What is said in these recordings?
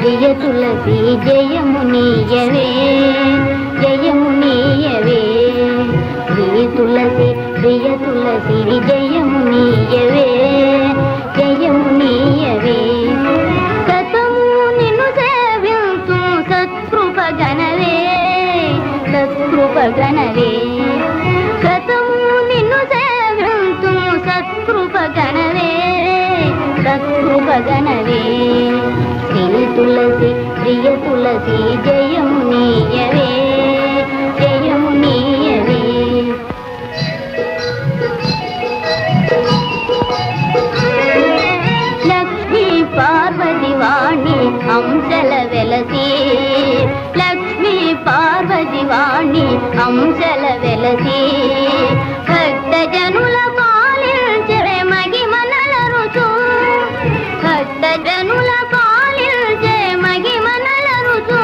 ప్రియ తులసి జయము నీయవే జయము నీయవే ప్రియ తులసి ప్రియ తులసి జయము నీయవే జయము నీయవే సతము నిన్ను సేవింతు సత్కృప గణవే సత్కృప గణవే సతము నిన్ను సేవింతు సత్కృప గణవే సత్కృప గణవే శ్రీ తులసి ప్రియ తులసి జయము నీయవే జయము నీయవే లక్ష్మీ పార్వతి వాణి అంశల వెలసి లక్ష్మీ పార్వతి వాణి అంశల వెలసి భక్త జనుల పాలించే మగిమనల రుచు భక్త జనుల పాలించే మగిమనల రుచు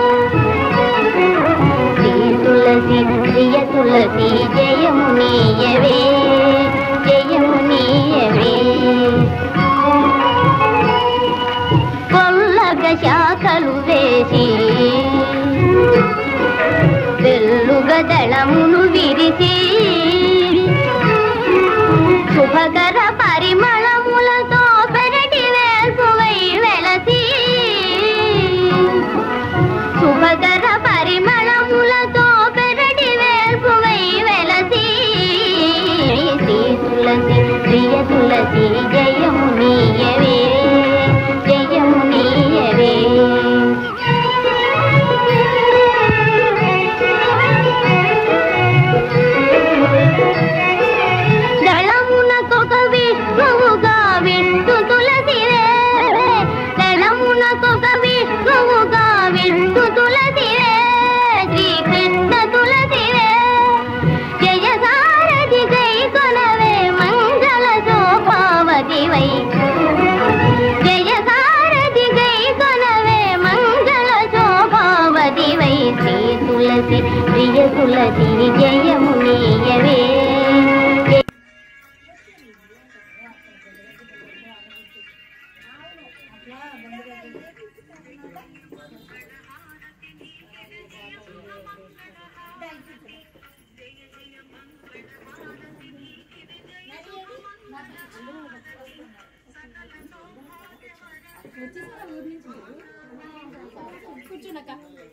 శ్రీ తులసి ప్రియ తులసి జయము నీయవే జయము నీయవే పొల్లగ శాఖలు వేసి వెల్లుగదళమును విరిసి శుభకర పరిమళములతో పెరటి వేల్పువై వెలసి శుభకర పరిమళములతో పెరటి వేల్పువై వెలసి శ్రీ తులసి ప్రియ తులసి జయము నీయవే జయము నీయవే దళమునకొక విష్ణువుగా విష్ణు తులసివే దళమునకొక విష్ణువుగా విష్ణు తులసివే శ్రీకృష్ణ తులసివే జయ సారథి గై కొనవే మంగళ శోభావతివై జయ సారథి గై కొనవే మంగళ శోభావతివై శ్రీ తులసి ప్రియ తులసి జయము నీయవే కూర్చోనక్క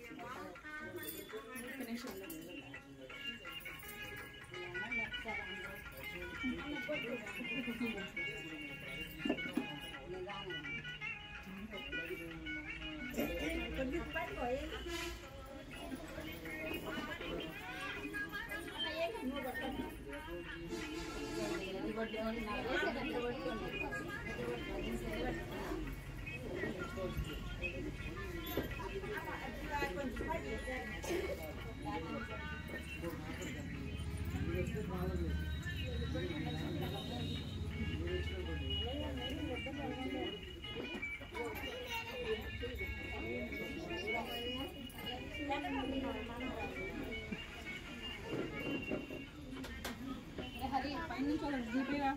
హరి పైన నుంచి దీపిగా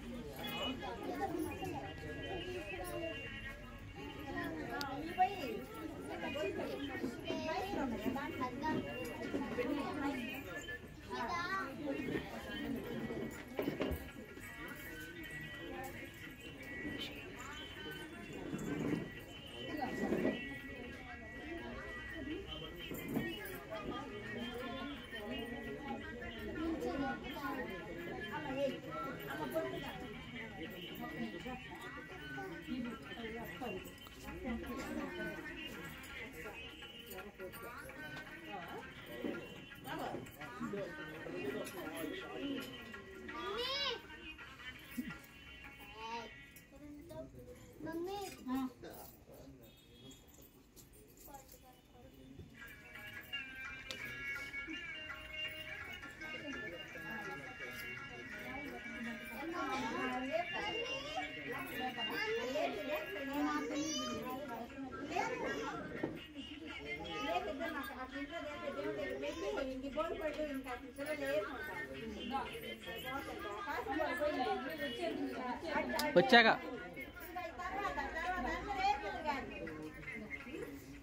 వచ్చాక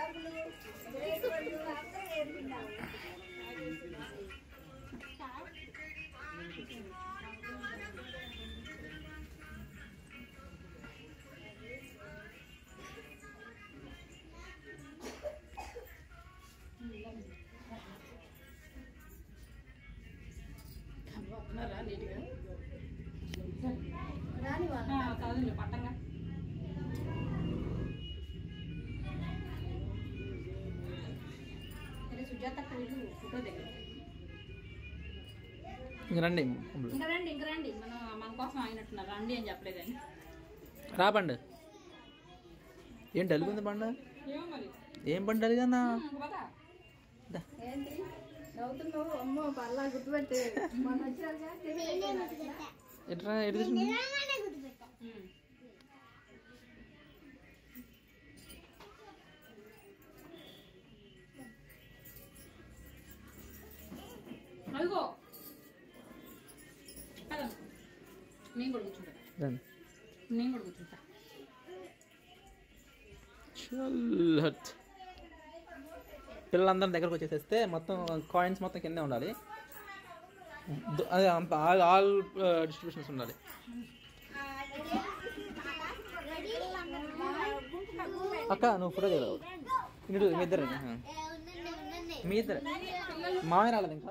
వస్తున్నారా నీట్గా రాని వాళ్ళు చదువులు పట్టంగా అరే సుజాత వీళ్ళు ఫోటో దగ్గర ఇంక రండి ఇంకా రండి ఇంకా రండి మనం మన కోసం ఆగినట్టున్నారు రండి అని చెప్పలేదని రా బండి ఏం డలుగుంది బండ ఏమో మరి ఏం బండి డలుగన్నా ఇంక పద. ఏంటి నవ్వుతున్నావు అమ్మో పర్లా గుర్తుపెట్టే మన వచ్చారుగా ఎట్రా ఎటు తీసుకుంది ఉమ్. అదిగో పద. నేను కూడా కూర్చుంటా రండి నేను కూడా కూర్చుంటా చల్ హట్ పిల్లలందరం దగ్గరకు వచ్చేసేస్తే మొత్తం కాయిన్స్ మొత్తం కిందే ఉండాలి ద- అదే అంత ఆల్ ఆల్ డిస్ట్రిబ్యూషన్స్ ఉండాలి అక్క నువ్వు ఫోటో దిగలేవు ఇటు మీ ఇద్దరు మీ ఇద్దరు మామయ్య రాలేదు ఇంకా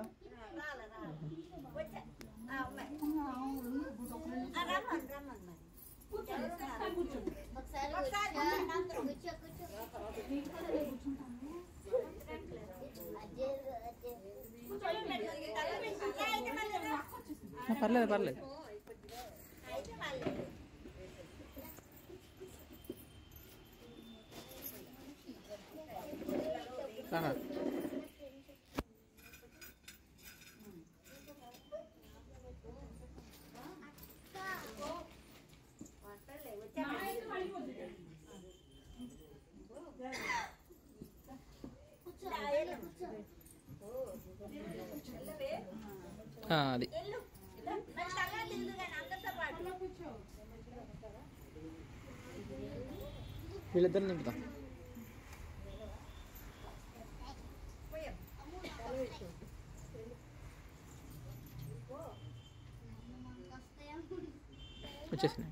ఆ, పర్లేదు పర్లేదు ఆహా. ఆ, అది వీళ్ళిద్దరు నింపుతాం వచ్చేసినాయి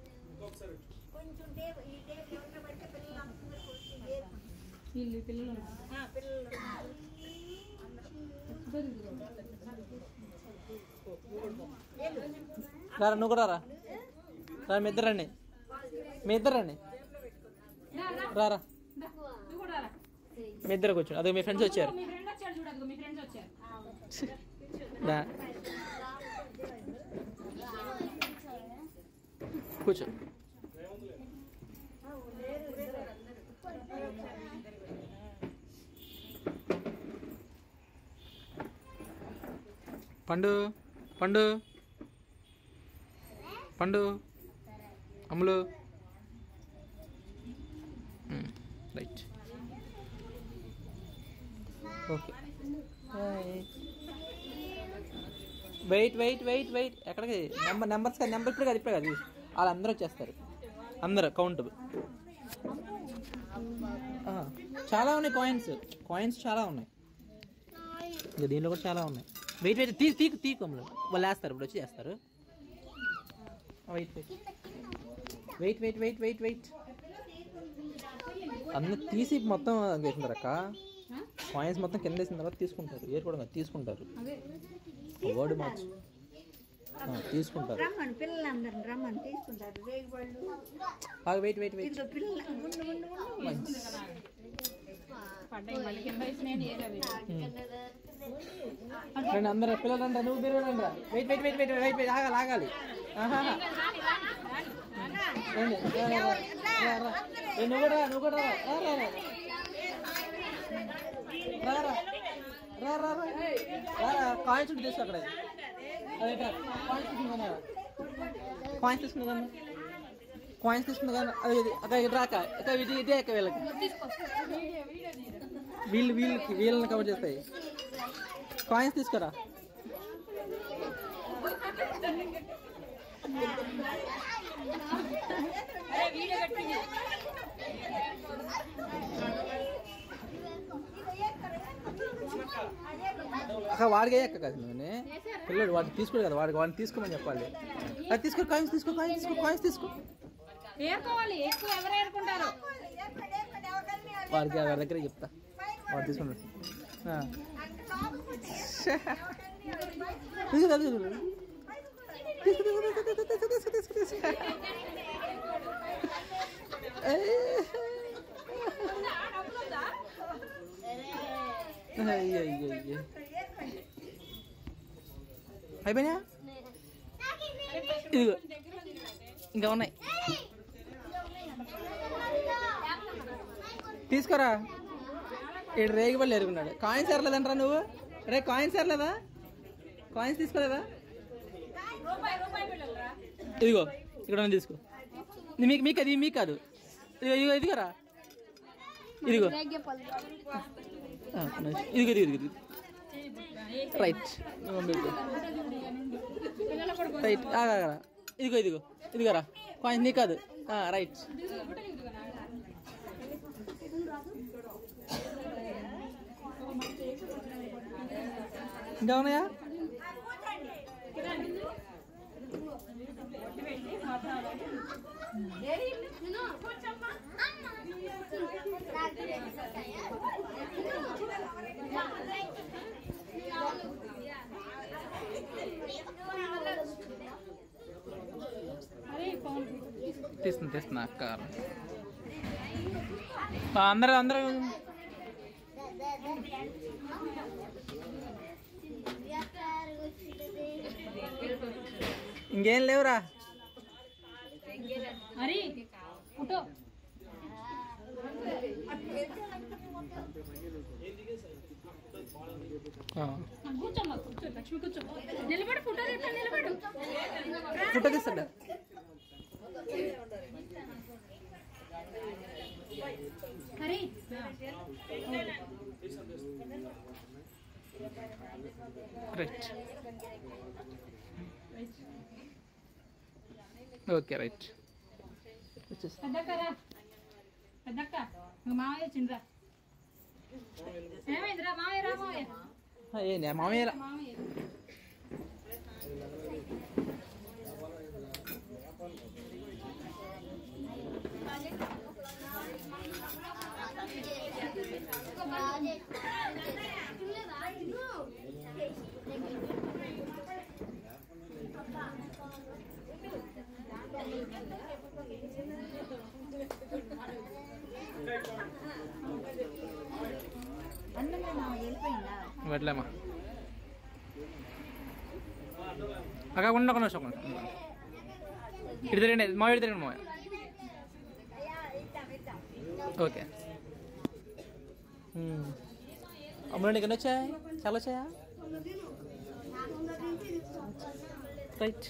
వీళ్ళు పిల్లలు ఉన్నారు. రారా నువ్వు కూడా రా రా మీ ఇద్దరు రండి మీ ఇద్దరు రండి రా, రా, రారా రా. నువ్వు కూడా రా. మీ ఇద్దరు కూర్చోండి అదే మీ ఫ్రెండ్స్ వచ్చారు మీ ఫ్రెండ్ వచ్చాడు చూడు అదిగో మీ ఫ్రెండ్స్ వచ్చారు రా. కూర్చో పండు పండు పండు అమ్ములు మ్, right okay wait wait wait wait ఎక్కడికి నెంబర్ నెంబర్స్ కాదు నెంబర్ ఇప్పుడు కాదు ఇప్పుడే కాదు వాళ్ళందరూ వచ్చేస్తారు అందరూ కౌంటబుల్ చాలా ఉన్నాయి కాయిన్స్ కాయిన్స్ చాలా ఉన్నాయి ఇంకా దీనిలో కూడా చాలా ఉన్నాయి వెయిట్ వెయిట్ తీ తీకు తీకొమ్మలు వాళ్ళు వేస్తారు ఇప్పుడు వచ్చి చేస్తారు wait wait wait wait wait wait wait అన్నీ తీసి మొత్తం వేసింటారు అక్క ఆ? కాయిన్స్ మొత్తం కింద వేసిన తర్వాత తీసుకుంటారు ఏర్పడం కాదు తీసుకుంటారు అదే వర్డ్ మార్చు ఆ, తీసుకుంటారు రమ్మని పిల్లలందరిని రమ్మని తీసుకుంటారు రేగు పళ్ళు ఆగు, వెయిట్ వెయిట్ వెయిట్ ఇదిగో పిల్లల ముందు ముందు ముందు పడ్డాయి మళ్ళీ కింద వేసిన ఏరా వీళ్ళు. రండి అందరూ పిల్లలు రండి నువ్వు మీరు రండి రా. Wait wait wait wait wait wait ఆగాలి ఆగాలి ఆహా. రాని, రాని, రాని, రాని. రండి రా, రా, రా. రా, రా. ఏ, నువ్వు కూడా రా, నువ్వు కూడా రా. రా, రా, రా. రా, రా. రా, రా, రా. రా, రా. కాయిన్స్ ఉంటే తీసుకో అక్కడ అదే ఇట్రా. కాయిన్స్ తీసుకుందా కాయిన్స్ తీసుకుందా కాయిన్స్ తీసుకుందా అదే ఇది అక్కడ ఇటు రాక అక్కడ ఇది ఇదే అక్క వీళ్ళకి వీళ్ళు వీళ్ళకి వీళ్ళని కవర్ చేస్తాయి కాయిన్స్ తీసుకురా అరే వీడియో కట్టింది అక్క వాడికి అక్క కదా నేను పిల్లడు వాడిని తీసుకోడు కదా వాడికి వాడిని తీసుకోమని చెప్పాలి అది తీసుకో కాయిన్స్ తీసుకో కాయిన్స్ తీసుకో కాయిన్స్ తీసుకో ఏరుకోవాలి ఎక్కువ ఎవరు ఏరుకుంటారు వాడికి వాడి దగ్గర చెప్తా వాడు తీసుకుంటాడు ఆ. తీసుకో, తీసుకో, తీసుకో. తీసుకో, తీసుకో, తీసుకో, తీసుకో, తీసుకో, తీసుకో. ఏయ్. అయ్యో అయ్యో అయ్యో అయిపోయినా ఇదిగో ఇంకా ఉన్నాయి తీసుకోరా ఇక్కడ రేగి పళ్ళు ఎరుగున్నాడు కాయిన్స్ ఎరలేదంటరా నువ్వు రే కాయిన్స్ ఎరలేదా కాయిన్స్ తీసుకోలేదా రూపాయి రూపాయి బిళ్ళరా ఇదిగో ఇక్కడ ఉంది తీసుకో ఇది మీకు మీకు అది మీకు కాదు ఇదిగో ఇదిగో ఇదిగోరా ఇదిగో ఆ, ఇదిగో ఇదిగో ఇదిగో ఇదిగో రైట్ రైట్ ఆగా ఇదిగో ఇదిగో ఇదిగోరా కాయిన్స్ నీకు కాదు ఆ, రైట్ ఇంకా ఉన్నాయా తీస్తున్నా తీస్తున్నా అక్క ఆ, అందరూ అందరూ ఇంకేం లేవురా అరే ఫోటో ఆ. కూర్చోమ్మా కూర్చో లక్ష్మి కూర్చో నిలబడు ఫోటో తీస్తా నిలబడు ఫోటో తీస్తాడా హరి రైట్ ఓకే రైట్ వచ్చేసి పెద్దక్క రా పెద్దక్క ఇంక మావయ్య వచ్చిండ్రా ఏమైందిరా మావయ్య రా మావయ్య ఏంటి మామయ్య రా. మావయ్య అన్నమే నా వెళ్ళిపోయిందా వెళ్ళామా అక్క ఉండ ఒక నిమిషం ఒక నిమిషం. ఇటు తిరగండి మా ఇటు తిరగండి మా ఓకే అమ్ముడు నీకు ఎన్ని వచ్చాయి చాలా వచ్చాయా రైట్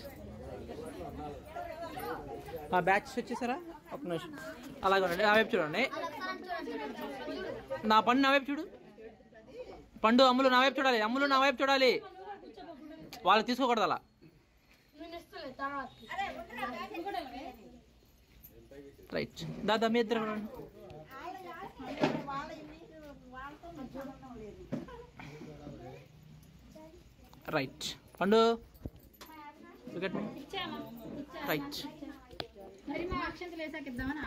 ఆ బ్యాచ్ వచ్చేసారా ఒక నిమిషం అలాగే ఉండండి ఆ వైపు చూడండి నా పండు నా వైపు చూడు పండు అమ్ములు నా వైపు చూడాలి అమ్ములు నా వైపు చూడాలి వాళ్ళు తీసుకోకూడదు అలా రైట్ దాదా మీ ఇద్దరు రండి. రైట్ పండు look at me. ఇచ్చామా రైట్ మరి మా అక్షంతలు వేసాక ఇద్దామని